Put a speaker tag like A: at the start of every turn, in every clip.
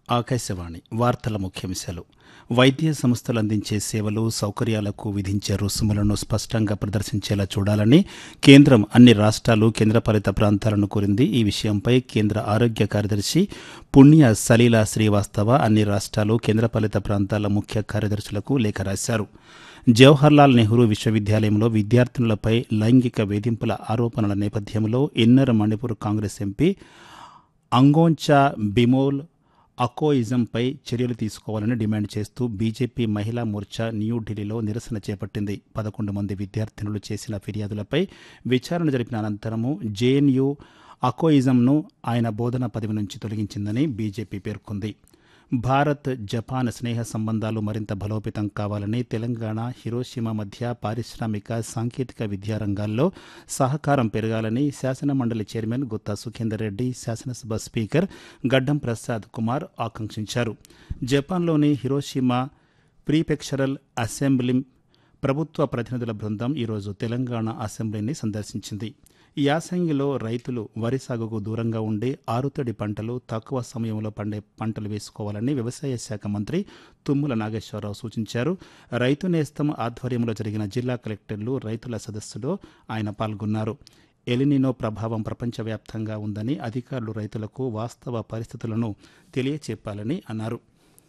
A: ఆకాశవాణి వార్తల ముఖ్యాంశాలు వైద్య సంస్థలు అందించే సేవలు సౌకర్యాలకు విధించే రుసుములను స్పష్టంగా ప్రదర్శించేలా చూడాలని కేంద్రం అన్ని రాష్ట్రాలు కేంద్రపాలిత ప్రాంతాలను కోరింది ఈ విషయంపై కేంద్ర ఆరోగ్య కార్యదర్శి పుణ్య సలీలా శ్రీవాస్తవ అన్ని రాష్ట్రాలు కేంద్రపాలిత ప్రాంతాల ముఖ్య కార్యదర్శులకు లేఖ రాశారు జవహర్లాల్ నెహ్రూ విశ్వవిద్యాలయంలో విద్యార్థినులపై లైంగిక వేధింపుల ఆరోపణల నేపథ్యంలో ఇన్నర్ మణిపూర్ కాంగ్రెస్ ఎంపీ అంగోంచా బిమోల్ అకోయిజంపై చర్యలు తీసుకోవాలని డిమాండ్ చేస్తూ బీజేపీ మహిళా మోర్చా న్యూఢిల్లీలో నిరసన చేపట్టింది పదకొండు మంది విద్యార్థినులు చేసిన ఫిర్యాదులపై విచారణ జరిపిన అనంతరము జేఎన్యూ అకోయిజంను ఆయన బోధన పదవి నుంచి తొలగించిందని బీజేపీ పేర్కొంది భారత్ జపాన్ స్నేహ సంబంధాలు మరింత బలోపేతం కావాలని తెలంగాణ హిరోషిమా మధ్య పారిశ్రామిక సాంకేతిక విద్యా రంగాల్లో సహకారం పెరగాలని శాసనమండలి చైర్మన్ గుత్తా సుఖేందర్ రెడ్డి శాసనసభ స్పీకర్ గడ్డం ప్రసాద్ కుమార్ ఆకాంక్షించారు జపాన్లోని హిరోషిమా ప్రీపెక్షరల్ అసెంబ్లీ ప్రభుత్వ ప్రతినిధుల బృందం ఈరోజు తెలంగాణ అసెంబ్లీని సందర్శించింది యాసంగిలో రైతులు వరి సాగుకు దూరంగా ఉండి ఆరుతడి పంటలు తక్కువ సమయంలో పండే పంటలు వేసుకోవాలని వ్యవసాయ శాఖ మంత్రి తుమ్మల నాగేశ్వరరావు సూచించారు రైతు నేస్తం ఆధ్వర్యంలో జరిగిన జిల్లా కలెక్టర్లు రైతుల సదస్సులో ఆయన పాల్గొన్నారు ఎలినినో ప్రభావం ప్రపంచవ్యాప్తంగా ఉందని అధికారులు రైతులకు వాస్తవ పరిస్థితులను తెలియచెప్పాలని అన్నారు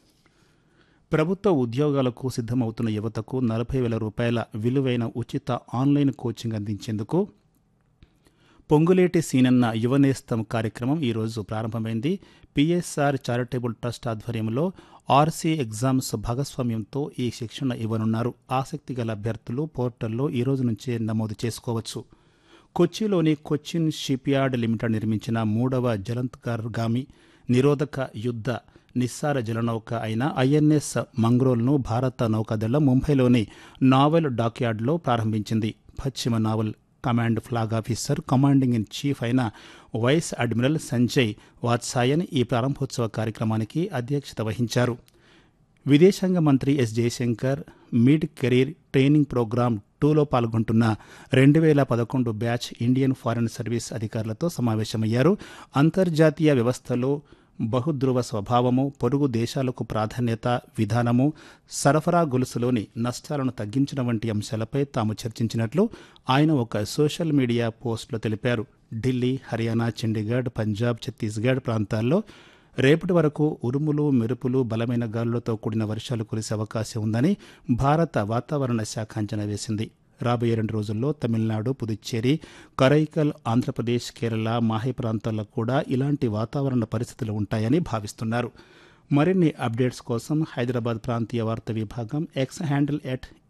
A: ప్రభుత్వ ఉద్యోగాలకు సిద్ధమవుతున్న యువతకు నలభై వేల రూపాయల విలువైన ఉచిత ఆన్లైన్ కోచింగ్ అందించేందుకు పొంగులేటి సీనన్న యువనేస్తం కార్యక్రమం ఈరోజు ప్రారంభమైంది పిఎస్ఆర్ చారిటబుల్ ట్రస్ట్ ఆధ్వర్యంలో ఆర్సీ ఎగ్జామ్స్ భాగస్వామ్యంతో ఈ శిక్షణ ఇవ్వనున్నారు ఆసక్తి గల అభ్యర్థులు పోర్టల్లో ఈ రోజు నుంచే నమోదు చేసుకోవచ్చు కొచ్చిలోని కొచ్చిన్ షిప్యార్డ్ లిమిటెడ్ నిర్మించిన మూడవ జలంతర్గామి నిరోధక యుద్ధ నిస్సార జలనౌక అయిన ఐఎన్ఎస్ మంగ్రోల్ను భారత నౌకాదళం ముంబైలోని నావల్ డాక్యార్డ్లో ప్రారంభించింది పశ్చిమ naval command flag officer commanding in chief అయిన వైస్ అడ్మిరల్ సంజయ్ వాత్సాయన్ ఈ ప్రారంభోత్సవ కార్యక్రమానికి అధ్యక్షత వహించారు విదేశాంగ మంత్రి S Jaishankar mid career training programme టూలో పాల్గొంటున్న రెండు వేల పదకొండు బ్యాచ్ ఇండియన్ ఫారెన్ సర్వీస్ అధికారులతో సమావేశమయ్యారు అంతర్జాతీయ వ్యవస్థలో బహుధ్రువ స్వభావము పొరుగు దేశాలకు ప్రాధాన్యత విధానము సరఫరా గొలుసులోని నష్టాలను తగ్గించడం వంటి అంశాలపై తాము చర్చించినట్లు ఆయన ఒక సోషల్ మీడియా పోస్టులో తెలిపారు ఢిల్లీ హర్యానా చండీగఢ్ పంజాబ్ ఛత్తీస్గఢ్ ప్రాంతాల్లో రేపటి వరకు ఉరుములు మెరుపులు బలమైన గాలులతో కూడిన వర్షాలు కురిసే అవకాశం ఉందని భారత వాతావరణ శాఖ అంచనా వేసింది రాబోయే రెండు రోజుల్లో తమిళనాడు పుదుచ్చేరి కరైకల్ ఆంధ్రప్రదేశ్ కేరళ మాహే ప్రాంతాల్లో కూడా ఇలాంటి వాతావరణ పరిస్థితులు ఉంటాయని భావిస్తున్నారు మరిన్ని అప్డేట్స్ కోసం హైదరాబాద్ ప్రాంతీయ వార్తా విభాగం ఎక్స్ హ్యాండిల్ ఎట్